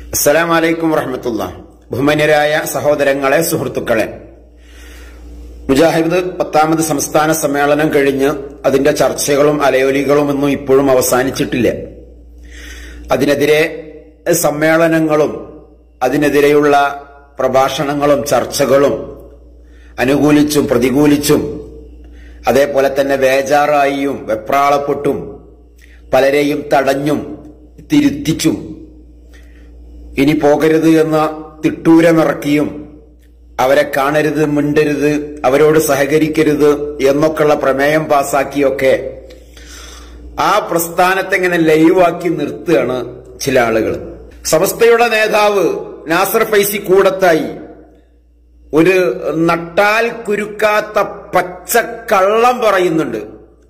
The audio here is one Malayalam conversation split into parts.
അസ്സലാം വലൈക്കും വറഹമത്തുള്ള ബഹുമാന്യരായ സഹോദരങ്ങളെ സുഹൃത്തുക്കളെ മുജാഹിദ് പത്താമത് സംസ്ഥാന സമ്മേളനം കഴിഞ്ഞ് അതിന്റെ ചർച്ചകളും അലയൊലികളും ഒന്നും ഇപ്പോഴും അവസാനിച്ചിട്ടില്ല അതിനെതിരെ സമ്മേളനങ്ങളും അതിനെതിരെയുള്ള പ്രഭാഷണങ്ങളും ചർച്ചകളും അനുകൂലിച്ചും പ്രതികൂലിച്ചും അതേപോലെ തന്നെ ബേജാറായിയും വെപ്രാളപ്പെട്ടും പലരെയും തടഞ്ഞും തിരുത്തിച്ചും ഇനി പോകരുത് എന്ന തിട്ടൂരമിറക്കിയും അവരെ കാണരുത് മിണ്ടരുത് അവരോട് സഹകരിക്കരുത് എന്നൊക്കെയുള്ള പ്രമേയം പാസാക്കിയൊക്കെ ആ പ്രസ്ഥാനത്തെ ഇങ്ങനെ ലൈവാക്കി നിർത്തുകയാണ് ചില ആളുകൾ സമസ്തയുടെ നേതാവ് നാസർ ഫൈസി കൂടത്തായി ഒരു നട്ടാൽ കുരുക്കാത്ത പച്ച കള്ളം പറയുന്നുണ്ട്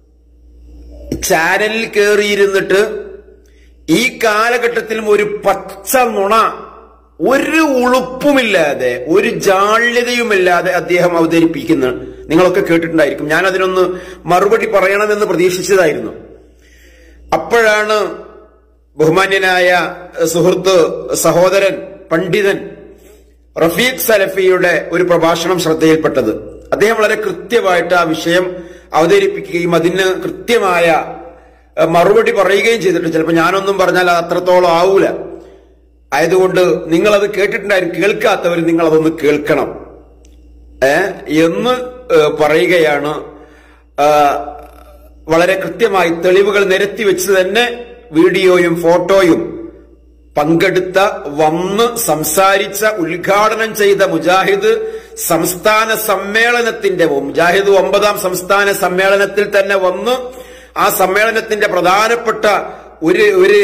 ചാനലിൽ കയറിയിരുന്നിട്ട് ഈ കാലഘട്ടത്തിലും ഒരു പച്ച നുണ ഒരു ഉളുപ്പുമില്ലാതെ ഒരു ജാള്യതയുമില്ലാതെ അദ്ദേഹം അവതരിപ്പിക്കുന്ന നിങ്ങളൊക്കെ കേട്ടിട്ടുണ്ടായിരിക്കും ഞാൻ അതിനൊന്ന് മറുപടി പറയണമെന്ന് പ്രതീക്ഷിച്ചതായിരുന്നു അപ്പോഴാണ് ബഹുമാന്യനായ സുഹൃത്ത് സഹോദരൻ പണ്ഡിതൻ റഫീഖ് സലഫിയുടെ ഒരു പ്രഭാഷണം ശ്രദ്ധയിൽപ്പെട്ടത് അദ്ദേഹം വളരെ കൃത്യമായിട്ട് ആ വിഷയം അവതരിപ്പിക്കുകയും അതിന് കൃത്യമായ മറുപടി പറയുകയും ചെയ്തിട്ട് ചിലപ്പോൾ ഞാനൊന്നും പറഞ്ഞാൽ അത് അത്രത്തോളം ആവൂല ആയതുകൊണ്ട് നിങ്ങളത് കേട്ടിട്ടുണ്ടായിരിക്കും കേൾക്കാത്തവർ നിങ്ങൾ അതൊന്ന് കേൾക്കണം ഏ എന്ന് പറയുകയാണ് വളരെ കൃത്യമായി തെളിവുകൾ നിരത്തി വെച്ച് തന്നെ വീഡിയോയും ഫോട്ടോയും പങ്കെടുത്ത വന്ന് സംസാരിച്ച ഉദ്ഘാടനം ചെയ്ത മുജാഹിദ് സംസ്ഥാന സമ്മേളനത്തിന്റെ മുജാഹിദ് ഒമ്പതാം സംസ്ഥാന സമ്മേളനത്തിൽ തന്നെ വന്ന് ആ സമ്മേളനത്തിന്റെ പ്രധാനപ്പെട്ട ഒരു ഒരു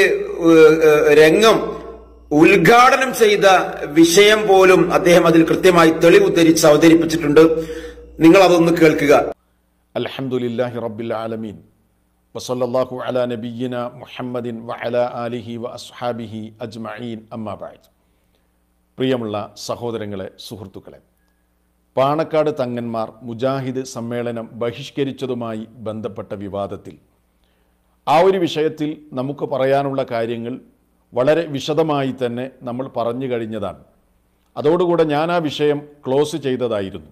രംഗം ഉദ്ഘാടനം ചെയ്ത വിഷയം പോലും അദ്ദേഹം അതിൽ കൃത്യമായി തെളിവ് ഉദ്ധരിച്ച് അവതരിപ്പിച്ചിട്ടുണ്ട് നിങ്ങൾ അതൊന്ന് കേൾക്കുക അൽഹംദുലില്ലാഹി റബ്ബിൽ ആലമീൻ വസല്ലല്ലാഹു അലാ നബിയ്യിന മുഹമ്മദിൻ വഅലാ ആലിഹി വ അസ്ഹാബിഹി അജ്മഈൻ അമ്മാ ബഅദ് പ്രിയമുള്ള സഹോദരങ്ങളെ സുഹൃത്തുക്കളെ പാണക്കാട് തങ്ങന്മാർ മുജാഹിദ് സമ്മേളനം ബഹിഷ്കരിച്ചതുമായി ബന്ധപ്പെട്ട വിവാദത്തിൽ ആ ഒരു വിഷയത്തിൽ നമുക്ക് പറയാനുള്ള കാര്യങ്ങൾ വളരെ വിശദമായി തന്നെ നമ്മൾ പറഞ്ഞു കഴിഞ്ഞതാണ് അതോടുകൂടെ ഞാൻ ആ വിഷയം ക്ലോസ് ചെയ്തതായിരുന്നു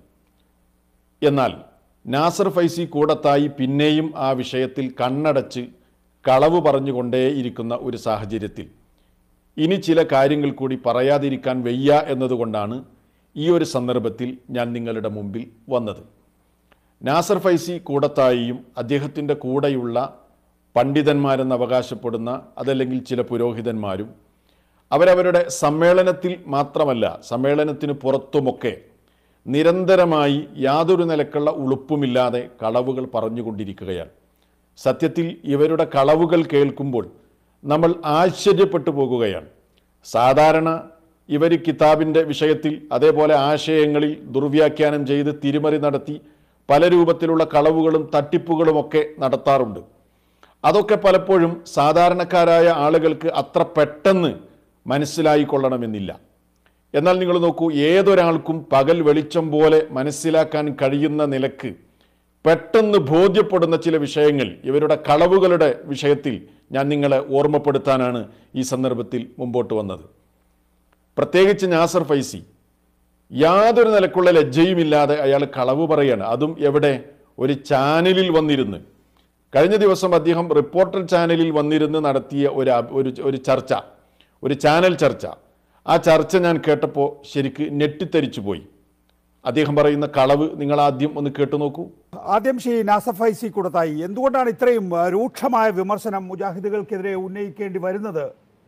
എന്നാൽ നാസർ ഫൈസി കൂടത്തായി പിന്നെയും ആ വിഷയത്തിൽ കണ്ണടച്ച് കളവ് പറഞ്ഞുകൊണ്ടേയിരിക്കുന്ന ഒരു സാഹചര്യത്തിൽ ഇനി ചില കാര്യങ്ങൾ കൂടി പറയാതിരിക്കാൻ വയ്യ എന്നതുകൊണ്ടാണ് ഈ ഒരു സന്ദർഭത്തിൽ ഞാൻ നിങ്ങളുടെ മുമ്പിൽ വന്നത് നാസർ ഫൈസി കൂടത്തായിയും അദ്ദേഹത്തിൻ്റെ കൂടെയുള്ള പണ്ഡിതന്മാരെന്ന് അവകാശപ്പെടുന്ന അതല്ലെങ്കിൽ ചില പുരോഹിതന്മാരും അവരവരുടെ സമ്മേളനത്തിൽ മാത്രമല്ല സമ്മേളനത്തിന് പുറത്തുമൊക്കെ നിരന്തരമായി യാതൊരു നിലക്കുള്ള ഉളുപ്പുമില്ലാതെ കളവുകൾ പറഞ്ഞുകൊണ്ടിരിക്കുകയാണ് സത്യത്തിൽ ഇവരുടെ കളവുകൾ കേൾക്കുമ്പോൾ നമ്മൾ ആശ്ചര്യപ്പെട്ടു പോകുകയാണ് സാധാരണ ഇവർ കിതാബിൻ്റെ വിഷയത്തിൽ അതേപോലെ ആശയങ്ങളിൽ ദുർവ്യാഖ്യാനം ചെയ്ത് തിരിമറി നടത്തി പല രൂപത്തിലുള്ള കളവുകളും തട്ടിപ്പുകളുമൊക്കെ നടത്താറുണ്ട് അതൊക്കെ പലപ്പോഴും സാധാരണക്കാരായ ആളുകൾക്ക് അത്ര പെട്ടെന്ന് മനസ്സിലായിക്കൊള്ളണമെന്നില്ല എന്നാൽ നിങ്ങൾ നോക്കൂ ഏതൊരാൾക്കും പകൽ വെളിച്ചം പോലെ മനസ്സിലാക്കാൻ കഴിയുന്ന നിലക്ക് പെട്ടെന്ന് ബോധ്യപ്പെടുന്ന ചില വിഷയങ്ങൾ ഇവരുടെ കളവുകളുടെ വിഷയത്തിൽ ഞാൻ നിങ്ങളെ ഓർമ്മപ്പെടുത്താനാണ് ഈ സന്ദർഭത്തിൽ മുമ്പോട്ട് വന്നത് പ്രത്യേകിച്ച് നാസർ ഫൈസി യാതൊരു നിലക്കുള്ള ലജ്ജയുമില്ലാതെ അയാൾ കളവ് പറയാണ് അതും എവിടെ ഒരു ചാനലിൽ വന്നിരുന്ന് കഴിഞ്ഞ ദിവസം അദ്ദേഹം റിപ്പോർട്ടർ ചാനലിൽ വന്നിരുന്ന് നടത്തിയ ഒരു ഒരു ഒരു ചർച്ച ഒരു ചാനൽ ചർച്ച ആ ചർച്ച ഞാൻ കേട്ടപ്പോൾ ശരിക്ക് ഞെട്ടിത്തരിച്ചു പോയി അദ്ദേഹം പറയുന്ന കളവ് നിങ്ങൾ ആദ്യം ഒന്ന് കേട്ടു നോക്കൂ ആദ്യം ശ്രീ നാസഫ് ഐസി കൂടത്തായി എന്തുകൊണ്ടാണ് ഇത്രയും രൂക്ഷമായ വിമർശനം മുജാഹിദുകൾക്കെതിരെ ഉന്നയിക്കേണ്ടി വരുന്നത്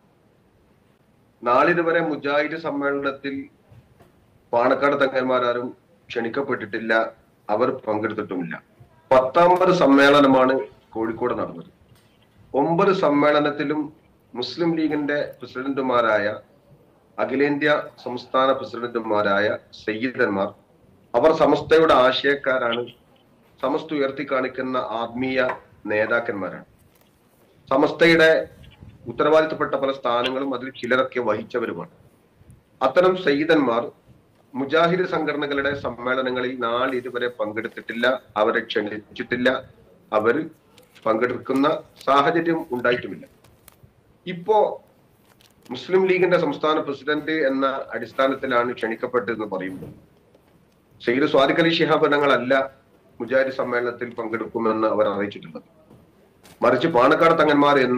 നാളിതുവരെ മുജാഹിദ് സമ്മേളനത്തിൽ പാണക്കാട് തങ്ങന്മാരും ക്ഷണിക്കപ്പെട്ടിട്ടില്ല അവർ പങ്കെടുത്തിട്ടുമില്ല പത്താമത് സമ്മേളനമാണ് കോഴിക്കോട് നടന്നത് ഒമ്പത് സമ്മേളനത്തിലും മുസ്ലിം ലീഗിന്റെ പ്രസിഡന്റുമാരായ അഖിലേന്ത്യാ സംസ്ഥാന പ്രസിഡന്റുമാരായ സയ്യിദന്മാർ അവർ സമസ്തയുടെ ആശയക്കാരാണ് സമസ്ത ഉയർത്തി കാണിക്കുന്ന ആത്മീയ നേതാക്കന്മാരാണ് സമസ്തയുടെ ഉത്തരവാദിത്തപ്പെട്ട പല സ്ഥാനങ്ങളും അതിൽ ചിലരൊക്കെ വഹിച്ചവരുമാണ് അത്തരം സയ്യിദന്മാർ മുജാഹിദ് സംഘടനകളുടെ സമ്മേളനങ്ങളിൽ നാളിതുവരെ പങ്കെടുത്തിട്ടില്ല അവരെ ക്ഷണിച്ചിട്ടില്ല അവർ പങ്കെടുക്കുന്ന സാഹചര്യം ഉണ്ടായിട്ടുമില്ല ഇപ്പോ മുസ്ലിം ലീഗിന്റെ സംസ്ഥാന പ്രസിഡന്റ് എന്ന അടിസ്ഥാനത്തിലാണ് ക്ഷണിക്കപ്പെട്ടതെന്ന് പറയുമ്പോൾ സയ്യിദ് സ്വാദിഖ് അലി ശിഹാബ് തങ്ങളല്ല മുജാഹിദ് സമ്മേളനത്തിൽ പങ്കെടുക്കുമെന്ന് അവർ അറിയിച്ചിട്ടുള്ളത് മറിച്ച് പാണക്കാട് തങ്ങന്മാർ എന്ന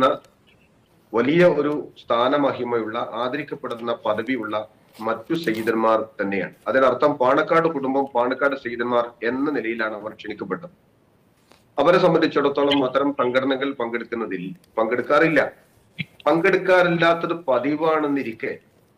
വലിയ ഒരു സ്ഥാനമഹിമയുള്ള ആദരിക്കപ്പെടുന്ന പദവിയുള്ള മറ്റു സയ്യിദന്മാർ തന്നെയാണ് അതിനർത്ഥം പാണക്കാട് കുടുംബം പാണക്കാട് സയ്യിദന്മാർ എന്ന നിലയിലാണ് അവർ ക്ഷണിക്കപ്പെട്ടത് അവരെ സംബന്ധിച്ചിടത്തോളം അത്തരം സംഘടനകൾ പങ്കെടുക്കുന്നതിൽ പങ്കെടുക്കാറില്ല പങ്കെടുക്കാറില്ലാത്തത് പതിവാണെന്നിരിക്കെ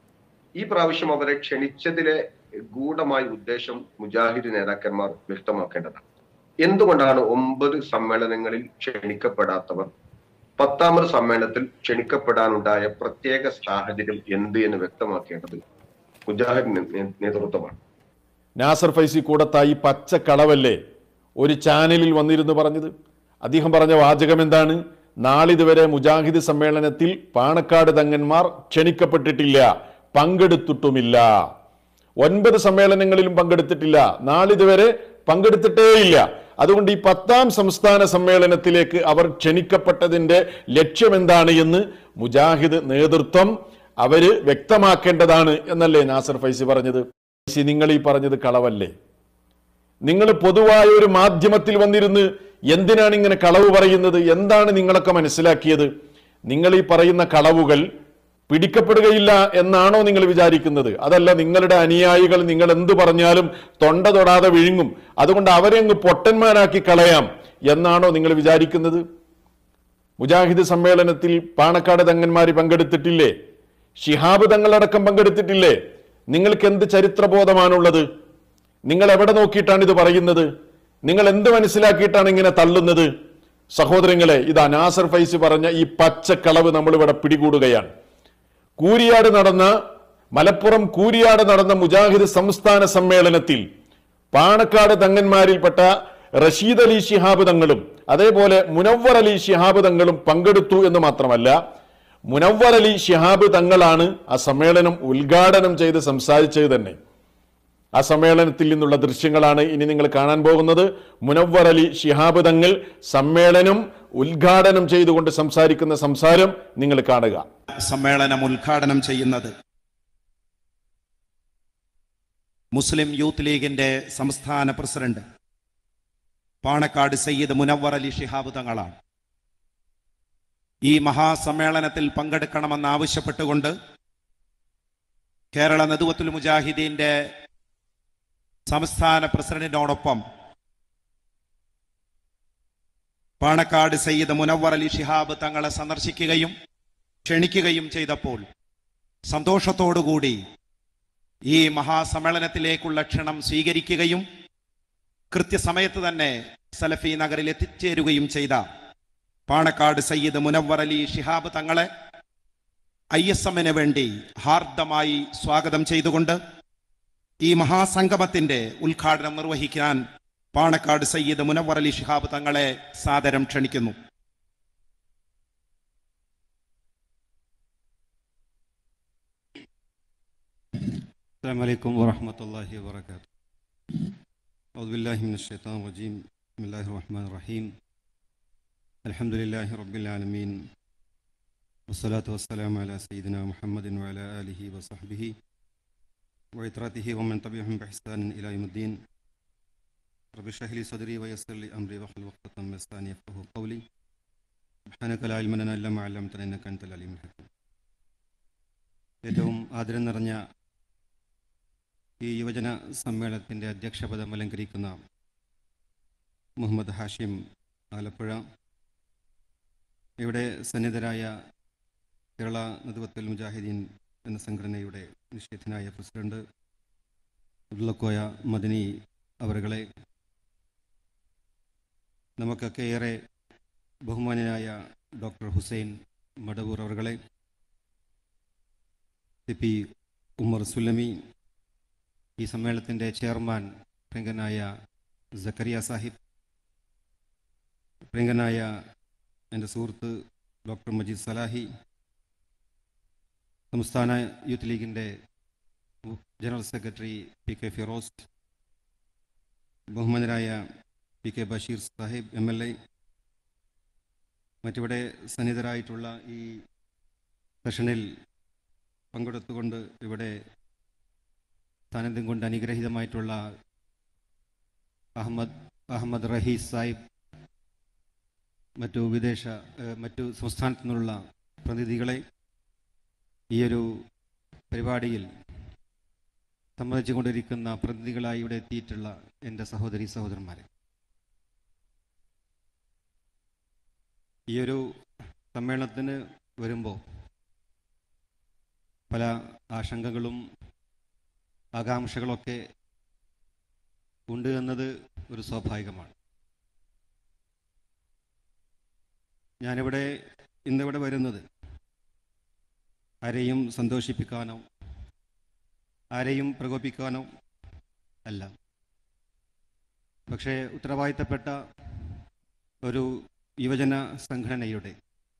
ഈ പ്രാവശ്യം അവരെ ക്ഷണിച്ചതിലെ ഗൂഢമായ ഉദ്ദേശം മുജാഹിദ് നേതാക്കന്മാർ വ്യക്തമാക്കേണ്ടതാണ് എന്തുകൊണ്ടാണ് ഒമ്പത് സമ്മേളനങ്ങളിൽ ക്ഷണിക്കപ്പെടാത്തവർ പത്താമത് സമ്മേളനത്തിൽ ക്ഷണിക്കപ്പെടാനുണ്ടായ പ്രത്യേക സാഹചര്യം എന്ത് എന്ന് വ്യക്തമാക്കേണ്ടത് മുജാഹിദ് നേ- നേതൃത്വമാണ് നാസർ ഫൈസി കൂടത്തായി പച്ച കളവല്ലേ ഒരു ചാനലിൽ വന്നിരുന്നു പറഞ്ഞത് അദ്ദേഹം പറഞ്ഞ വാചകം എന്താണ് നാളിതുവരെ മുജാഹിദ് സമ്മേളനത്തിൽ പാണക്കാട് തങ്ങന്മാർ ക്ഷണിക്കപ്പെട്ടിട്ടില്ല പങ്കെടുത്തിട്ടുമില്ല ഒൻപത് സമ്മേളനങ്ങളിലും പങ്കെടുത്തിട്ടില്ല നാളിതുവരെ പങ്കെടുത്തിട്ടേയില്ല അതുകൊണ്ട് ഈ പത്താം സംസ്ഥാന സമ്മേളനത്തിലേക്ക് അവർ ക്ഷണിക്കപ്പെട്ടതിന്റെ ലക്ഷ്യം എന്താണ് എന്ന് മുജാഹിദ് നേതൃത്വം അവര് വ്യക്തമാക്കേണ്ടതാണ് എന്നല്ലേ നാസർ ഫൈസി പറഞ്ഞത് ഫൈസി നിങ്ങൾ ഈ പറഞ്ഞത് കളവല്ലേ നിങ്ങൾ പൊതുവായ ഒരു മാധ്യമത്തിൽ വന്നിരുന്ന് എന്തിനാണ് ഇങ്ങനെ കളവ് പറയുന്നത് എന്താണ് നിങ്ങളൊക്കെ മനസ്സിലാക്കിയത് നിങ്ങൾ ഈ പറയുന്ന കളവുകൾ പിടിക്കപ്പെടുകയില്ല എന്നാണോ നിങ്ങൾ വിചാരിക്കുന്നത് അതല്ല നിങ്ങളുടെ അനുയായികൾ നിങ്ങൾ എന്ത് പറഞ്ഞാലും തൊണ്ട തൊടാതെ വിഴുങ്ങും അതുകൊണ്ട് അവരെ അങ്ങ് പൊട്ടന്മാരാക്കി കളയാം എന്നാണോ നിങ്ങൾ വിചാരിക്കുന്നത് മുജാഹിദ് സമ്മേളനത്തിൽ പാണക്കാട് തങ്ങന്മാര് പങ്കെടുത്തിട്ടില്ലേ ഷിഹാബ് തങ്ങളടക്കം പങ്കെടുത്തിട്ടില്ലേ നിങ്ങൾക്ക് എന്ത് ചരിത്രബോധമാണുള്ളത് നിങ്ങൾ എവിടെ നോക്കിയിട്ടാണ് ഇത് പറയുന്നത് നിങ്ങൾ എന്ത് മനസ്സിലാക്കിയിട്ടാണ് ഇങ്ങനെ തള്ളുന്നത് സഹോദരങ്ങളെ ഇത് അനാസർ ഫൈസി പറഞ്ഞ ഈ പച്ചക്കളവ് നമ്മൾ ഇവിടെ പിടികൂടുകയാണ് കൂരിയാട് നടന്ന മലപ്പുറം കൂരിയാട് നടന്ന മുജാഹിദ് സംസ്ഥാന സമ്മേളനത്തിൽ പാണക്കാട് തങ്ങന്മാരിൽപ്പെട്ട റഷീദ് അലി ശിഹാബ് തങ്ങളും അതേപോലെ മുനവ്വർ അലി ശിഹാബ് തങ്ങളും പങ്കെടുത്തു എന്ന് മാത്രമല്ല മുനവ്വർ അലി ശിഹാബ് തങ്ങളാണ് ആ സമ്മേളനം ഉദ്ഘാടനം ചെയ്ത് സംസാരിച്ചത് തന്നെ ആ സമ്മേളനത്തിൽ നിന്നുള്ള ദൃശ്യങ്ങളാണ് ഇനി നിങ്ങൾ കാണാൻ പോകുന്നത് മുനവ്വർ അലി ശിഹാബ് തങ്ങൾ സമ്മേളനം ഉദ്ഘാടനം ചെയ്തുകൊണ്ട് സംസാരിക്കുന്ന സംസാരം നിങ്ങൾ കാണുക സമ്മേളനം ഉദ്ഘാടനം ചെയ്യുന്നത് മുസ്ലിം യൂത്ത് ലീഗിന്റെ സംസ്ഥാന പ്രസിഡന്റ് പാണക്കാട് സയ്യിദ് മുനവ്വർ അലി ഷിഹാബ് തങ്ങളാണ് ഈ മഹാസമ്മേളനത്തിൽ പങ്കെടുക്കണമെന്ന് ആവശ്യപ്പെട്ടുകൊണ്ട് കേരള നദുവത്തുൽ മുജാഹിദീന്റെ സംസ്ഥാന പ്രസിഡന്റിനോടൊപ്പം പാണക്കാട് സയ്യിദ് മുനവ്വർ അലി ഷിഹാബ് തങ്ങളെ സന്ദർശിക്കുകയും ക്ഷണിക്കുകയും ചെയ്തപ്പോൾ സന്തോഷത്തോടുകൂടി ഈ മഹാസമ്മേളനത്തിലേക്കുള്ള ക്ഷണം സ്വീകരിക്കുകയും കൃത്യസമയത്ത് തന്നെ സലഫി നഗറിൽ എത്തിച്ചേരുകയും ചെയ്ത പാണക്കാട് സയ്യിദ് മുനവ്വർ അലി ഷിഹാബ് തങ്ങളെ ഐ എസ് എമ്മിന് വേണ്ടി ഹാർദമായി സ്വാഗതം ചെയ്തുകൊണ്ട് ഈ മഹാസംഗമത്തിന്റെ ഉദ്ഘാടനം നിർവഹിക്കാൻ പാണക്കാട് സയ്യിദ് മുനവ്വർ അലി ഷിഹാബ് തങ്ങളെ സാദരം ക്ഷണിക്കുന്നു السلام عليكم ورحمة الله وبركاته أعوذ بالله من الشيطان الرجيم بسم الله الرحمن الرحيم الحمد لله رب العالمين والصلاة والسلام على سيدنا محمد وعلى آله وصحبه وعترته ومن تبعهم بإحسان إلى يوم الدين رب اشرح لي صدري ويسر لي أمري واحلل عقدة من لساني يفقهوا قولي سبحانك لا علم لنا إلا ما علمتنا إنك أنت العليم الحكيم ഏറ്റവും ആദരം നിറഞ്ഞ ഈ യുവജന സമ്മേളനത്തിൻ്റെ അധ്യക്ഷപദം അലങ്കരിക്കുന്ന മുഹമ്മദ് ഹാഷിം ആലപ്പുഴ ഇവിടെ സന്നിധരായ കേരള നദുവത്തുൽ മുജാഹിദീൻ എന്ന സംഘടനയുടെ നിഷേധനായ പ്രസിഡന്റ് ഉള്ളക്കോയ മദനി അവരുകളെ നമുക്കൊക്കെ ഏറെ ബഹുമാനനായ ഡോക്ടർ ഹുസൈൻ മടവൂർ അവരുകളെ സി പി ഉമർ സുല്ലമി ഈ സമ്മേളനത്തിൻ്റെ ചെയർമാൻ പ്രിയങ്കനായ സക്കറിയ സാഹിബ് പ്രിയങ്കനായ എൻ്റെ സുഹൃത്ത് ഡോക്ടർ മജീദ് സലാഹി സംസ്ഥാന യൂത്ത് ലീഗിൻ്റെ general secretary P K Firoz ബഹുമാനരായ P K Basheer Sahib M L A മറ്റിവിടെ സന്നിധരായിട്ടുള്ള ഈ സെഷനിൽ പങ്കെടുത്തുകൊണ്ട് ഇവിടെ സാന്നിധ്യം കൊണ്ട് അനുഗ്രഹീതമായിട്ടുള്ള അഹമ്മദ് അഹമ്മദ് റഹീസ് സാഹിബ് മറ്റു വിദേശ ഏഹ്, മറ്റു സംസ്ഥാനത്തു നിന്നുള്ള പ്രതിനിധികളെ ഈയൊരു പരിപാടിയിൽ സംബന്ധിച്ചുകൊണ്ടിരിക്കുന്ന പ്രതിനിധികളായി ഇവിടെ എത്തിയിട്ടുള്ള എൻ്റെ സഹോദരി സഹോദരന്മാരെ ഈയൊരു സമ്മേളനത്തിന് വരുമ്പോൾ പല ആശങ്കകളും ആകാംക്ഷകളൊക്കെ ഉണ്ട് എന്നത് ഒരു സ്വാഭാവികമാണ് ഞാനിവിടെ ഇന്നിവിടെ വരുന്നത് ആരെയും സന്തോഷിപ്പിക്കാനോ ആരെയും പ്രകോപിപ്പിക്കാനോ അല്ല പക്ഷേ ഉത്തരവാദിത്തപ്പെട്ട ഒരു യുവജന സംഘടനയുടെ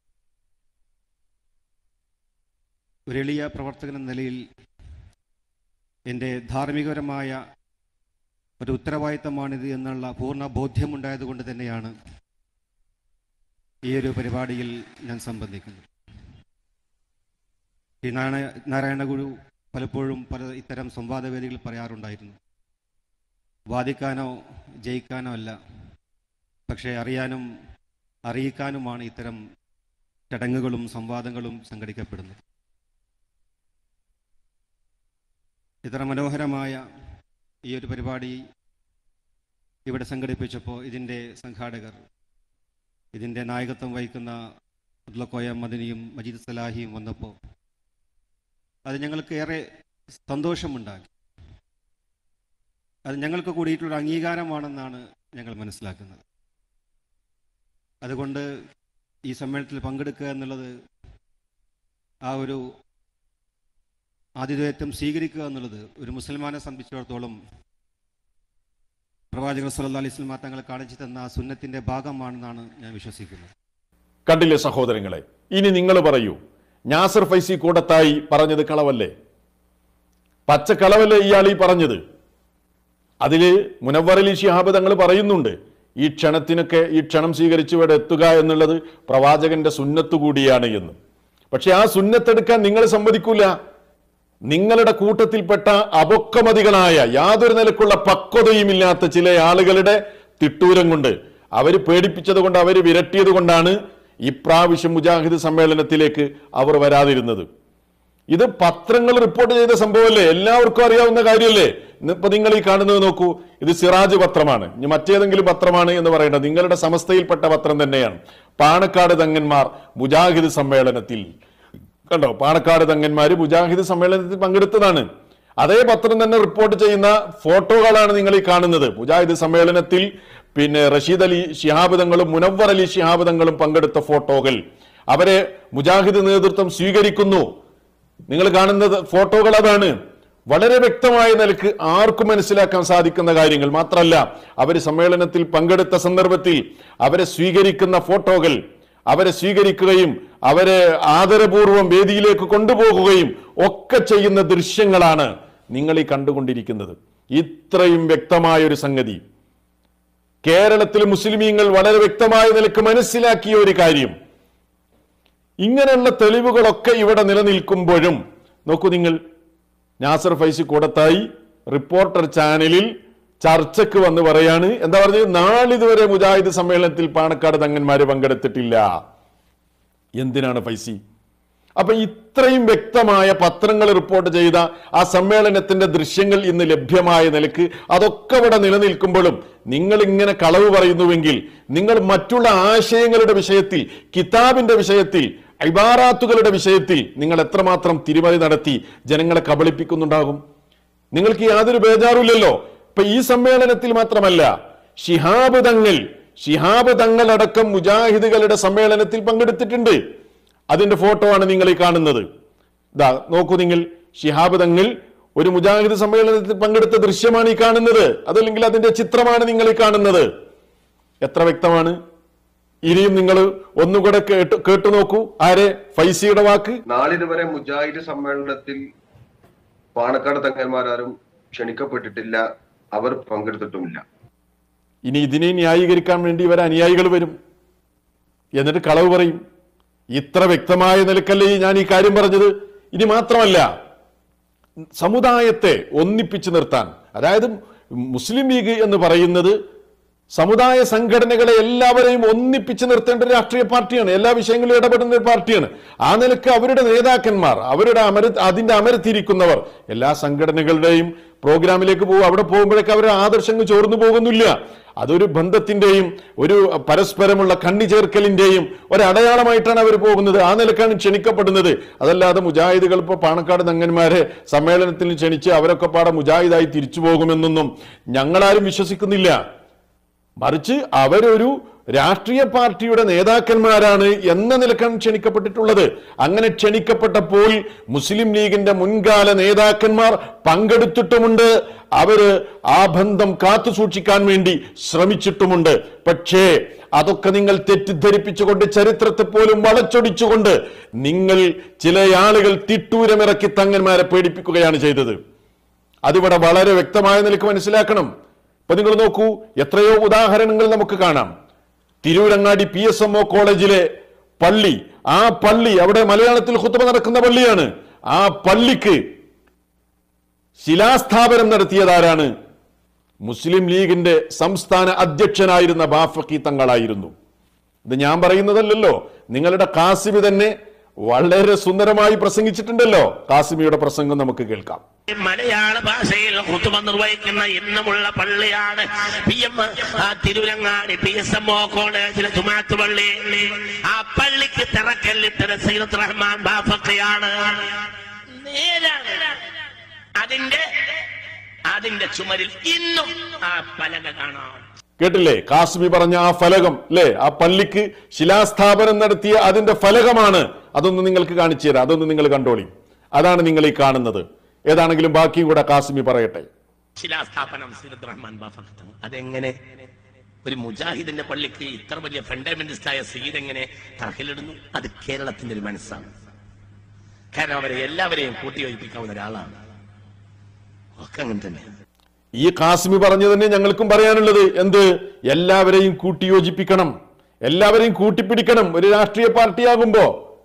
ഒരു എളിയ പ്രവർത്തകൻ എന്ന നിലയിൽ എൻ്റെ ധാർമ്മികപരമായ ഒരു ഉത്തരവാദിത്തമാണിത് എന്നുള്ള പൂർണ്ണ ബോധ്യമുണ്ടായതുകൊണ്ട് തന്നെയാണ് ഈ ഒരു പരിപാടിയിൽ ഞാൻ സംബന്ധിക്കുന്നത് ഈ നാരായണ നാരായണ ഗുരു പലപ്പോഴും പല ഇത്തരം സംവാദവേദികളിൽ പറയാറുണ്ടായിരുന്നു വാദിക്കാനോ ജയിക്കാനോ അല്ല പക്ഷേ അറിയാനും അറിയിക്കാനുമാണ് ഇത്തരം ചടങ്ങുകളും സംവാദങ്ങളും സംഘടിക്കപ്പെടുന്നത് ഇത്ര മനോഹരമായ ഈ ഒരു പരിപാടി ഇവിടെ സംഘടിപ്പിച്ചപ്പോൾ ഇതിൻ്റെ സംഘാടകർ ഇതിൻ്റെ നായകത്വം വഹിക്കുന്ന അബ്ദുള്ളക്കോയ മദനിയും മജീദ് സലാഹിയും വന്നപ്പോൾ അത് ഞങ്ങൾക്ക് ഏറെ സന്തോഷമുണ്ടാക്കി അത് ഞങ്ങൾക്ക് കൂടിയിട്ടുള്ള അംഗീകാരമാണെന്നാണ് ഞങ്ങൾ മനസ്സിലാക്കുന്നത് അതുകൊണ്ട് ഈ സമ്മേളനത്തിൽ പങ്കെടുക്കുക എന്നുള്ളത് ആ ഒരു ആതിഥേയത്വം സ്വീകരിക്കുക എന്നുള്ളത് ഒരു മുസൽമാനെ സംബന്ധിച്ചിടത്തോളം പ്രവാചകർ സല്ലല്ലാഹു അലൈഹി വസല്ലം തങ്ങൾ കാണിച്ചു തന്ന ആ സുന്നത്തിന്റെ ഭാഗമാണെന്നാണ് ഞാൻ വിശ്വസിക്കുന്നത് കണ്ടില്ലേ സഹോദരങ്ങളെ ഇനി നിങ്ങൾ പറയൂ നാസർ ഫൈസി കൂടത്തായി പറഞ്ഞത് കളവല്ലേ പച്ചക്കളവല്ലേ ഇയാൾ ഈ പറഞ്ഞത് അതില് മുനവ്വറലി ശിഹാബ് തങ്ങൾ പറയുന്നുണ്ട് ഈ ക്ഷണത്തിനൊക്കെ ഈ ക്ഷണം സ്വീകരിച്ച് ഇവിടെ എത്തുക എന്നുള്ളത് പ്രവാചകന്റെ സുന്നത്ത് കൂടിയാണ് എന്ന് പക്ഷെ ആ സുന്നത്തെടുക്കാൻ നിങ്ങൾ സമ്മതിക്കൂല നിങ്ങളുടെ കൂട്ടത്തിൽപ്പെട്ട അപൊക്കമതികളായ യാതൊരു നിലക്കുള്ള പക്വതയുമില്ലാത്ത ചില ആളുകളുടെ തിട്ടൂരം കൊണ്ട് അവര് പേടിപ്പിച്ചത് കൊണ്ട് അവര് വിരട്ടിയത് കൊണ്ടാണ് ഇപ്രാവശ്യം മുജാഹിദ് സമ്മേളനത്തിലേക്ക് അവർ വരാതിരുന്നത് ഇത് പത്രങ്ങൾ റിപ്പോർട്ട് ചെയ്ത സംഭവമല്ലേ എല്ലാവർക്കും അറിയാവുന്ന കാര്യമല്ലേ ഇന്ന് ഇപ്പൊ നിങ്ങൾ ഈ കാണുന്നത് നോക്കൂ ഇത് സിറാജ് പത്രമാണ് ഇനി മറ്റേതെങ്കിലും പത്രമാണ് എന്ന് പറയേണ്ടത് നിങ്ങളുടെ സമസ്തയിൽപ്പെട്ട പത്രം തന്നെയാണ് പാണക്കാട് തങ്ങന്മാർ മുജാഹിദ് സമ്മേളനത്തിൽ കണ്ടോ പാണക്കാട് തങ്ങന്മാര് മുജാഹിദ് സമ്മേളനത്തിൽ പങ്കെടുത്തതാണ് അതേ പത്രം തന്നെ റിപ്പോർട്ട് ചെയ്യുന്ന ഫോട്ടോകളാണ് നിങ്ങൾ ഈ കാണുന്നത് മുജാഹിദ് സമ്മേളനത്തിൽ പിന്നെ റഷീദ് അലി ശിഹാബ് തങ്ങളും മുനവ്വർ അലി ശിഹാബ് തങ്ങളും പങ്കെടുത്ത ഫോട്ടോകൾ അവരെ മുജാഹിദ് നേതൃത്വം സ്വീകരിക്കുന്നു നിങ്ങൾ കാണുന്നത് ഫോട്ടോകൾ അതാണ് വളരെ വ്യക്തമായ നിലക്ക് ആർക്കും മനസ്സിലാക്കാൻ സാധിക്കുന്ന കാര്യങ്ങൾ മാത്രമല്ല അവർ സമ്മേളനത്തിൽ പങ്കെടുത്ത സന്ദർഭത്തിൽ അവരെ സ്വീകരിക്കുന്ന ഫോട്ടോകൾ അവരെ സ്വീകരിക്കുകയും അവരെ ആദരപൂർവ്വം വേദിയിലേക്ക് കൊണ്ടുപോകുകയും ഒക്കെ ചെയ്യുന്ന ദൃശ്യങ്ങളാണ് നിങ്ങൾ ഈ കണ്ടുകൊണ്ടിരിക്കുന്നത് ഇത്രയും വ്യക്തമായ ഒരു സംഗതി കേരളത്തിലെ മുസ്ലിമീങ്ങൾ വളരെ വ്യക്തമായ നിലക്ക് മനസ്സിലാക്കിയ ഒരു കാര്യം ഇങ്ങനെയുള്ള തെളിവുകളൊക്കെ ഇവിടെ നിലനിൽക്കുമ്പോഴും നോക്കൂ നിങ്ങൾ നാസർ ഫൈസി കൂടത്തായി റിപ്പോർട്ടർ ചാനലിൽ ചർച്ചയ്ക്ക് വന്ന് പറയാണ് എന്താ പറഞ്ഞത് നാളിതുവരെ മുജാഹിദ് സമ്മേളനത്തിൽ പാണക്കാട് തങ്ങന്മാര് പങ്കെടുത്തിട്ടില്ല എന്തിനാണ് ഫൈസി അപ്പൊ ഇത്രയും വ്യക്തമായ പത്രങ്ങൾ റിപ്പോർട്ട് ചെയ്ത ആ സമ്മേളനത്തിന്റെ ദൃശ്യങ്ങൾ ഇന്ന് ലഭ്യമായ നിലക്ക് അതൊക്കെ ഇവിടെ നിലനിൽക്കുമ്പോഴും നിങ്ങൾ ഇങ്ങനെ കളവ് പറയുന്നുവെങ്കിൽ നിങ്ങൾ മറ്റുള്ള ആശയങ്ങളുടെ വിഷയത്തിൽ കിതാബിന്റെ വിഷയത്തിൽ ഇബാറാത്തുകളുടെ വിഷയത്തിൽ നിങ്ങൾ എത്രമാത്രം തിരുമറി നടത്തി ജനങ്ങളെ കബളിപ്പിക്കുന്നുണ്ടാകും നിങ്ങൾക്ക് യാതൊരു ബേജാറുമില്ലല്ലോ ഇപ്പൊ ഈ സമ്മേളനത്തിൽ മാത്രമല്ല ഷിഹാബ് തങ്ങൾ ഷിഹാബ് തങ്ങൾ അടക്കം മുജാഹിദുകളുടെ സമ്മേളനത്തിൽ പങ്കെടുത്തിട്ടുണ്ട് അതിന്റെ ഫോട്ടോ ആണ് നിങ്ങൾ ഈ കാണുന്നത് ഇതാ നോക്കൂ നിങ്ങൾ ഷിഹാബ് തങ്ങൾ ഒരു മുജാഹിദ് സമ്മേളനത്തിൽ പങ്കെടുത്ത ദൃശ്യമാണ് ഈ കാണുന്നത് അതല്ലെങ്കിൽ അതിന്റെ ചിത്രമാണ് നിങ്ങൾ ഈ കാണുന്നത് എത്ര വ്യക്തമാണ് ഇനിയും നിങ്ങൾ ഒന്നുകൂടെ കേട്ടു കേട്ടു നോക്കൂ ആരെ ഫൈസിയുടെ വാക്ക് നാളിതുവരെ മുജാഹിദ് സമ്മേളനത്തിൽ പാണക്കാട് തങ്ങന്മാരാരും ക്ഷണിക്കപ്പെട്ടിട്ടില്ല അവർ പങ്കെടുത്തിട്ടുമില്ല ഇനി ഇതിനെ ന്യായീകരിക്കാൻ വേണ്ടി ഇവരെ അനുയായികൾ വരും എന്നിട്ട് കളവ് പറയും ഇത്ര വ്യക്തമായ നിലക്കല്ലേ ഈ ഞാൻ ഈ കാര്യം പറഞ്ഞത് ഇനി മാത്രമല്ല സമുദായത്തെ ഒന്നിപ്പിച്ചു നിർത്താൻ അതായത് മുസ്ലിം ലീഗ് എന്ന് പറയുന്നത് സമുദായ സംഘടനകളെ എല്ലാവരെയും ഒന്നിപ്പിച്ചു നിർത്തേണ്ട ഒരു രാഷ്ട്രീയ പാർട്ടിയാണ് എല്ലാ വിഷയങ്ങളിലും ഇടപെടുന്ന ഒരു പാർട്ടിയാണ് ആ നിലക്ക് അവരുടെ നേതാക്കന്മാർ അവരുടെ അമര അതിന്റെ അമരത്തിരിക്കുന്നവർ എല്ലാ സംഘടനകളുടെയും പ്രോഗ്രാമിലേക്ക് പോകും അവിടെ പോകുമ്പോഴേക്ക് അവരുടെ ആദർശങ്ങൾ ചോർന്നു പോകുന്നില്ല അതൊരു ബന്ധത്തിന്റെയും ഒരു പരസ്പരമുള്ള കണ്ണി ചേർക്കലിന്റെയും ഒരടയാളമായിട്ടാണ് അവർ പോകുന്നത് ആ നിലക്കാണ് ക്ഷണിക്കപ്പെടുന്നത് അതല്ലാതെ മുജാഹിദുകൾ ഇപ്പോൾ പാണക്കാട് നങ്ങന്മാരെ സമ്മേളനത്തിൽ ക്ഷണിച്ച് അവരൊക്കെ പാടെ മുജാഹിദായി തിരിച്ചു പോകുമെന്നൊന്നും ഞങ്ങളാരും വിശ്വസിക്കുന്നില്ല മറിച്ച് അവരൊരു രാഷ്ട്രീയ പാർട്ടിയുടെ നേതാക്കന്മാരാണ് എന്ന നിലക്കാണ് ക്ഷണിക്കപ്പെട്ടിട്ടുള്ളത് അങ്ങനെ ക്ഷണിക്കപ്പെട്ടപ്പോൾ മുസ്ലിം ലീഗിന്റെ മുൻകാല നേതാക്കന്മാർ പങ്കെടുത്തിട്ടുമുണ്ട് അവര് ആ ബന്ധം കാത്തു സൂക്ഷിക്കാൻ വേണ്ടി ശ്രമിച്ചിട്ടുമുണ്ട് പക്ഷേ അതൊക്കെ നിങ്ങൾ തെറ്റിദ്ധരിപ്പിച്ചുകൊണ്ട് ചരിത്രത്തെ പോലും വളച്ചൊടിച്ചുകൊണ്ട് നിങ്ങൾ ചില ആളുകൾ തിട്ടൂരമിറക്കി തങ്ങന്മാരെ പേടിപ്പിക്കുകയാണ് ചെയ്തത് അതിവിടെ വളരെ വ്യക്തമായ നിലക്ക് മനസ്സിലാക്കണം ഇപ്പൊ നിങ്ങൾ നോക്കൂ എത്രയോ ഉദാഹരണങ്ങൾ നമുക്ക് കാണാം Tirurangadi P S M O കോളേജിലെ പള്ളി ആ പള്ളി അവിടെ മലയാളത്തിൽ ഹുത്തുബ നടക്കുന്ന പള്ളിയാണ് ആ പള്ളിക്ക് ശിലാസ്ഥാപനം നടത്തിയതാരാണ് മുസ്ലിം ലീഗിന്റെ സംസ്ഥാന അധ്യക്ഷനായിരുന്ന ബാഫക്കി തങ്ങളായിരുന്നു ഇത് ഞാൻ പറയുന്നതല്ലല്ലോ നിങ്ങളുടെ കാസിമി തന്നെ വളരെ സുന്ദരമായി പ്രസംഗിച്ചിട്ടുണ്ടല്ലോ കാസിമിയുടെ പ്രസംഗം നമുക്ക് കേൾക്കാം മലയാള ഭാഷയിൽ കുത്തുമ നിർവഹിക്കുന്ന ഇന്നുമുള്ള പള്ളിയാണ് P M Tiruvarangadi P S M O കോളേജിലെ ജുമാത്ത് പള്ളി ആ പള്ളിക്ക് തിറക്കല്ലിട്ടത് സൈദത്ത് റഹ്മാൻ ബാഫക്കയാണ് നേരാണ് അതിന്റെ അതിന്റെ ചുമരിൽ ഇന്നും ആ പലക കാണാം കേട്ടില്ലേ കാശ്മി പറഞ്ഞ ആ ഫലകം അല്ലേ ആ പള്ളിക്ക് ശിലാസ്ഥാപനം നടത്തിയ അതിന്റെ ഫലകമാണ് അതൊന്ന് നിങ്ങൾക്ക് കാണിച്ചു തരാം അതൊന്ന് നിങ്ങൾ കണ്ടോളി അതാണ് നിങ്ങൾ ഈ കാണുന്നത് ഏതാണെങ്കിലും ബാക്കിയും കൂടെ കാശ്മി പറയട്ടെ ശിലാസ്ഥാപനം സീരത് റഹ്മാൻ ബാഫക്കത്ത് അതെങ്ങനെ ഒരു മുജാഹിദിന്റെ പള്ളിക്ക് ഇത്ര വലിയ ഫണ്ടമെന്റിസ്റ്റ് ആയ സീദ് എങ്ങനെ തറക്കിലിടുന്നു അത് കേരളത്തിന്റെ ഒരു മനസ്സാണ് കാരണം അവരെ എല്ലാവരെയും കൂട്ടിയോജിപ്പിക്കാവുന്ന ഒരാളാണ് ഒക്കെ അങ്ങനെ തന്നെ ഈ കാശ്മി പറഞ്ഞു തന്നെ ഞങ്ങൾക്കും പറയാനുള്ളത് എന്ത് എല്ലാവരെയും കൂട്ടിയോജിപ്പിക്കണം എല്ലാവരെയും കൂട്ടിപ്പിടിക്കണം ഒരു രാഷ്ട്രീയ പാർട്ടിയാകുമ്പോ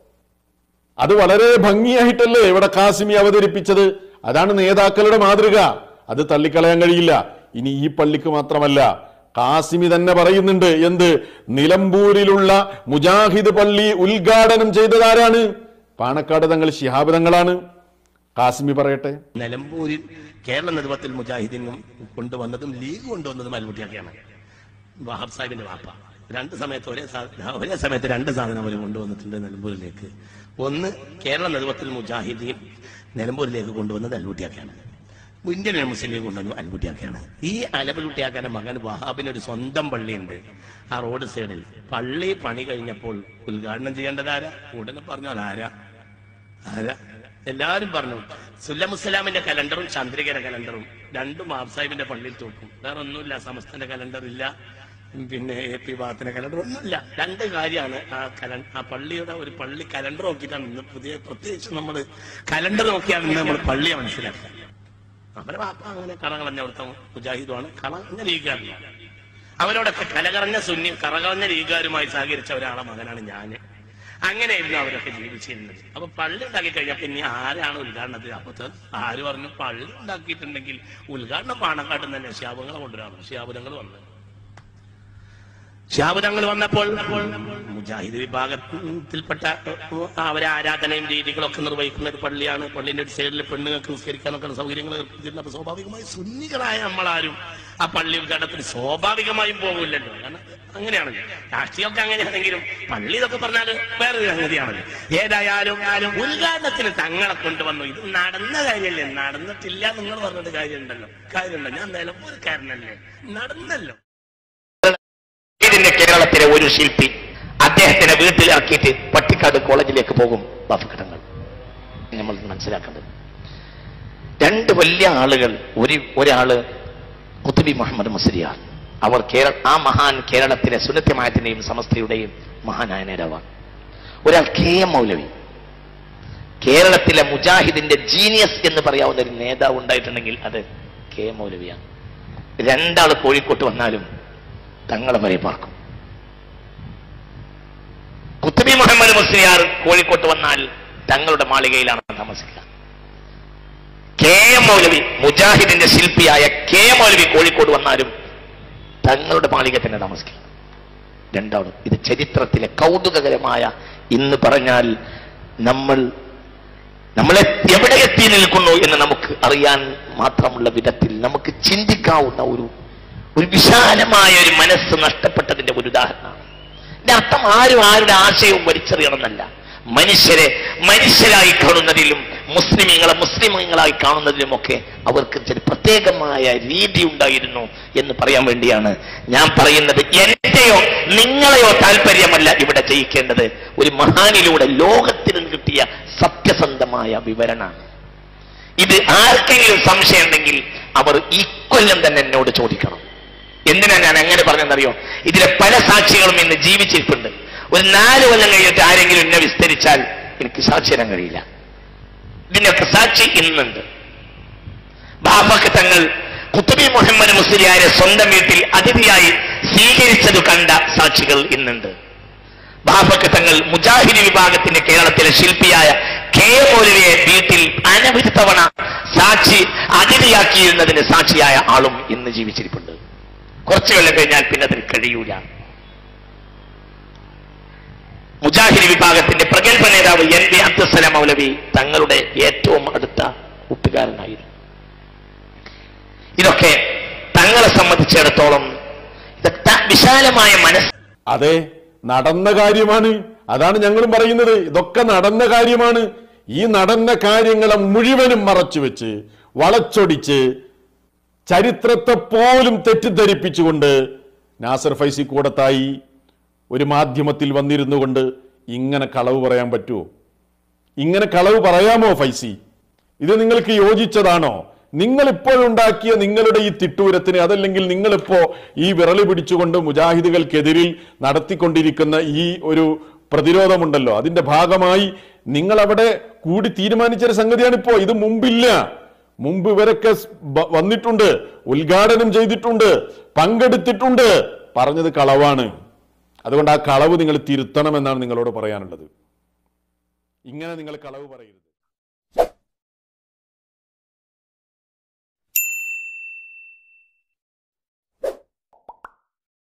അത് വളരെ ഭംഗിയായിട്ടല്ലേ ഇവിടെ കാസിമി അവതരിപ്പിച്ചത് അതാണ് നേതാക്കളുടെ മാതൃക അത് തള്ളിക്കളയാൻ കഴിയില്ല ഇനി ഈ പള്ളിക്ക് മാത്രമല്ല കാസിമി തന്നെ പറയുന്നുണ്ട് എന്ത് നിലമ്പൂരിലുള്ള മുജാഹിദ് പള്ളി ഉദ്ഘാടനം ചെയ്തതാരാണ് പാണക്കാട് തങ്ങൾ ശിഹാബ് തങ്ങളാണ് കാസിമി പറയട്ടെ നിലമ്പൂരിൽ കേരള നേതൃത്വത്തിൽ മുജാഹിദീനും കൊണ്ടുവന്നതും ലീഗ് കൊണ്ടുവന്നതും അൽമുട്ടിയൊക്കെയാണ് വഹാബ് സാഹിബിന്റെ വാപ്പ രണ്ട് സമയത്ത് ഒരേ സാ- ഒരേ സമയത്ത് രണ്ട് സാധനം അവർ കൊണ്ടുവന്നിട്ടുണ്ട് നിലമ്പൂരിലേക്ക് ഒന്ന് കേരള നേതൃത്വത്തിൽ മുജാഹിദീൻ നിലമ്പൂരിലേക്ക് കൊണ്ടുവന്നത് അൽമുട്ടിയാക്കാണ് ഇന്ത്യൻ മുസ്ലിം ലീഗ് കൊണ്ടുവന്നു അൽമുട്ടിയാക്കാണ് ഈ അലബലുട്ടിയാക്കാന്റെ മകൻ വഹാബിന് ഒരു സ്വന്തം പള്ളിയുണ്ട് ആ റോഡ് സൈഡിൽ പള്ളി പണി കഴിഞ്ഞപ്പോൾ ഉദ്ഘാടനം ചെയ്യേണ്ടത് ആരാ ഉടനെ പറഞ്ഞാൽ ആരാ ആരാ എല്ലാവരും പറഞ്ഞു സുല്ലമുസ്സലാമിന്റെ കലണ്ടറും ചന്ദ്രികയുടെ കലണ്ടറും രണ്ടും ആബ്സാഹിബിന്റെ പള്ളിയിൽ തൂക്കും വേറെ ഒന്നുമില്ല സമസ്തന്റെ കലണ്ടർ ഇല്ല പിന്നെ എ പി ഭാഗത്തിന്റെ കലണ്ടർ ഒന്നുമില്ല രണ്ട് കാര്യമാണ് ആ കല ആ പള്ളിയുടെ ഒരു പള്ളി കലണ്ടർ നോക്കിയിട്ടാണ് ഇന്ന് പുതിയ പ്രത്യേകിച്ച് നമ്മൾ കലണ്ടർ നോക്കിയാണ് ഇന്ന് നമ്മൾ പള്ളിയെ മനസ്സിലാക്കുക അവരെ വാപ്പ അങ്ങനെ കറകളഞ്ഞ അവിടുത്തെ മുജാഹിദുമാണ് കളഞ്ഞ ലീഗാറില്ല അവരോടൊക്കെ കലകറഞ്ഞ സുന്നി കറകളഞ്ഞ ലീഗാരുമായി സഹകരിച്ച ഒരാളെ മകനാണ് ഞാന് അങ്ങനെയായിരുന്നു അവരൊക്കെ ജീവിച്ചിരുന്നത് അപ്പൊ പള്ളി ഉണ്ടാക്കി കഴിഞ്ഞപ്പോ ഇനി ആരാണ് ഉദ്ഘാടനത്തിൽ അപ്പൊ ത- ആര് പറഞ്ഞു പള്ളി ഉണ്ടാക്കിയിട്ടുണ്ടെങ്കിൽ ഉദ്ഘാടനം പാണക്കാട്ട് തന്നെ ശാപങ്ങളെ കൊണ്ടുവരാണ് ശാപനങ്ങൾ വന്നത് ശാപനങ്ങൾ വന്നപ്പോൾ മുജാഹിദ് വിഭാഗത്തിൽപ്പെട്ട അവരെ ആരാധനയും രീതികളൊക്കെ നിർവഹിക്കുന്ന ഒരു പള്ളിയാണ് പള്ളിന്റെ ഒരു സൈഡിൽ പെണ്ണുങ്ങൾക്ക് നിസ്കരിക്കാനൊക്കെ ഉള്ള സൗകര്യങ്ങൾ ഏർപ്പെടുത്തിയിരുന്നു അപ്പൊ സ്വാഭാവികമായി സുന്നികളായ നമ്മളാരും ആ പള്ളി ഉദ്ഘാടനത്തിന് സ്വാഭാവികമായും പോകില്ലല്ലോ കാരണം അങ്ങനെയാണല്ലോ രാഷ്ട്രീയമൊക്കെ അങ്ങനെയാണെങ്കിലും പള്ളി ഇതൊക്കെ പറഞ്ഞാൽ വേറൊരു സംഗതിയാണല്ലോ ഏതായാലും ഉദ്ഘാടനത്തിന് തങ്ങളെ കൊണ്ടുവന്നു ഇത് നടന്ന കാര്യമല്ലേ നടന്നിട്ടില്ല നിങ്ങൾ പറഞ്ഞിട്ട് കാര്യമുണ്ടല്ലോ കാര്യമുണ്ടോ ഞാൻ നിലമ്പൂർക്കാരനല്ലേ നടന്നല്ലോ ഇതിന്റെ കേരളത്തിലെ ഒരു ശില്പി അദ്ദേഹത്തിന്റെ വീട്ടിലിറക്കിയിട്ട് പട്ടിക്കാട് കോളേജിലേക്ക് പോകും ബാഫഘടങ്ങൾ നമ്മൾ മനസ്സിലാക്കേണ്ടത് രണ്ട് വലിയ ആളുകൾ ഒരു ഒരാള് കുത്തുബി മുഹമ്മദ് മുസ്ലിയാർ അവർ കേരള ആ മഹാൻ കേരളത്തിലെ സുന്നത്യമായത്തിന്റെയും സമസ്തയുടെയും മഹാനായ നേതാവാണ് ഒരാൾ കെ എം മൗലവി കേരളത്തിലെ മുജാഹിദിന്റെ ജീനിയസ് എന്ന് പറയാവുന്ന ഒരു നേതാവ് ഉണ്ടായിട്ടുണ്ടെങ്കിൽ അത് കെ എം മൗലവിയാണ് രണ്ടാൾ കോഴിക്കോട്ട് വന്നാലും തങ്ങളെ വരെ പാർക്കും കുത്തുബി മുഹമ്മദ് മുസ്ലിയാർ കോഴിക്കോട്ട് വന്നാൽ തങ്ങളുടെ മാളികയിലാണ് താമസിക്കുക കെ എം മൗലവി മുജാഹിദിന്റെ ശില്പിയായ കെ എം മൗലവി കോഴിക്കോട് വന്നാലും തങ്ങളുടെ മാളിക തന്നെ താമസിക്കുക രണ്ടാമത് ഇത് ചരിത്രത്തിലെ കൗതുകകരമായ ഇന്ന് പറഞ്ഞാൽ നമ്മൾ നമ്മളെ എവിടെ എത്തി നിൽക്കുന്നു എന്ന് നമുക്ക് അറിയാൻ മാത്രമുള്ള വിധത്തിൽ നമുക്ക് ചിന്തിക്കാവുന്ന ഒരു ഒരു വിശാലമായ ഒരു മനസ്സ് നഷ്ടപ്പെട്ടതിന്റെ ഒരു ഉദാഹരണമാണ് ഇതിന്റെ അർത്ഥം ആരും ആരുടെ ആശയവും വലിച്ചെറിയണമെന്നല്ല മനുഷ്യരെ മനുഷ്യരായി കാണുന്നതിലും മുസ്ലിമീങ്ങളെ മുസ്ലിമീങ്ങളായി കാണുന്നതിലുമൊക്കെ അവർക്ക് ചില പ്രത്യേകമായ രീതി ഉണ്ടായിരുന്നു എന്ന് പറയാൻ വേണ്ടിയാണ് ഞാൻ പറയുന്നത് എന്റെയോ നിങ്ങളെയോ താല്പര്യമല്ല ഇവിടെ ചെയ്യിക്കേണ്ടത് ഒരു മഹാനിലൂടെ ലോകത്തിന് കിട്ടിയ സത്യസന്ധമായ വിവരണമാണ് ഇത് ആർക്കെങ്കിലും സംശയം ഉണ്ടെങ്കിൽ അവർ ഇക്കൊല്ലം തന്നെ എന്നോട് ചോദിക്കണം എന്തിനാ ഞാൻ അങ്ങനെ പറഞ്ഞെന്നറിയോ ഇതിലെ പല സാക്ഷികളും ഇന്ന് ജീവിച്ചിരിപ്പുണ്ട് ഒരു നാല് കൊല്ലം കഴിഞ്ഞിട്ട് ആരെങ്കിലും എന്നെ വിസ്തരിച്ചാൽ എനിക്ക് സാക്ഷി തരാൻ കഴിയില്ല ഇതിനൊക്കെ സാക്ഷി ഇന്നുണ്ട് ബാബക്ക് തങ്ങൾ കുത്തുബി മുഹമ്മദ് മുസ്ലിയാരെ സ്വന്തം വീട്ടിൽ അതിഥിയായി സ്വീകരിച്ചത് കണ്ട സാക്ഷികൾ ഇന്നുണ്ട് ബാബക്ക് തങ്ങൾ മുജാഹിദ് വിഭാഗത്തിന്റെ കേരളത്തിലെ ശില്പിയായ കെ മൗലവിയെ വീട്ടിൽ അനവധി തവണ സാക്ഷി അതിഥിയാക്കിയിരുന്നതിന് സാക്ഷിയായ ആളും ഇന്ന് ജീവിച്ചിരിപ്പുണ്ട് കുറച്ചു കൊല്ലം കഴിഞ്ഞാൽ പിന്നെ അതിന് കഴിയൂല മുജാഹിദ് വിഭാഗത്തിന്റെ പ്രഗത്ഭ നേതാവ് എൻ വി അബ്ദുസലാം മൗലവി തങ്ങളുടെ ഏറ്റവും അടുത്ത കൂട്ടുകാരനായിരുന്നു ഇതൊക്കെ തങ്ങളെ സംബന്ധിച്ചിടത്തോളം ഇതൊക്കെ വിശാലമായ മനസ്സ് അതെ നടന്ന കാര്യമാണ് അതാണ് ഞങ്ങളും പറയുന്നത് ഇതൊക്കെ നടന്ന കാര്യമാണ് ഈ നടന്ന കാര്യങ്ങളെ മുഴുവനും മറച്ചു വെച്ച് വളച്ചൊടിച്ച് ചരിത്രത്തെ പോലും തെറ്റിദ്ധരിപ്പിച്ചുകൊണ്ട് നാസർ ഫൈസി കൂടത്തായി ഒരു മാധ്യമത്തിൽ വന്നിരുന്നു കൊണ്ട് ഇങ്ങനെ കളവ് പറയാൻ പറ്റുമോ ഇങ്ങനെ കളവ് പറയാമോ ഫൈസി ഇത് നിങ്ങൾക്ക് യോജിച്ചതാണോ നിങ്ങൾ ഇപ്പോൾ ഉണ്ടാക്കിയ നിങ്ങളുടെ ഈ തിട്ടൂരത്തിന് അതല്ലെങ്കിൽ നിങ്ങളിപ്പോ ഈ വിരല് പിടിച്ചുകൊണ്ട് മുജാഹിദുകൾക്കെതിരിൽ നടത്തിക്കൊണ്ടിരിക്കുന്ന ഈ ഒരു പ്രതിരോധമുണ്ടല്ലോ അതിന്റെ ഭാഗമായി നിങ്ങൾ അവിടെ കൂടി തീരുമാനിച്ചൊരു സംഗതിയാണ് ഇപ്പോ ഇത് മുമ്പില്ല മുമ്പ് ഇവരൊക്കെ സ് ബ- വന്നിട്ടുണ്ട് ഉദ്ഘാടനം ചെയ്തിട്ടുണ്ട് പങ്കെടുത്തിട്ടുണ്ട് പറഞ്ഞത് കളവാണ് അതുകൊണ്ട് ആ കളവ് നിങ്ങൾ തിരുത്തണമെന്നാണ് നിങ്ങളോട് പറയാനുള്ളത് ഇങ്ങനെ നിങ്ങൾ കളവ് പറയരുത്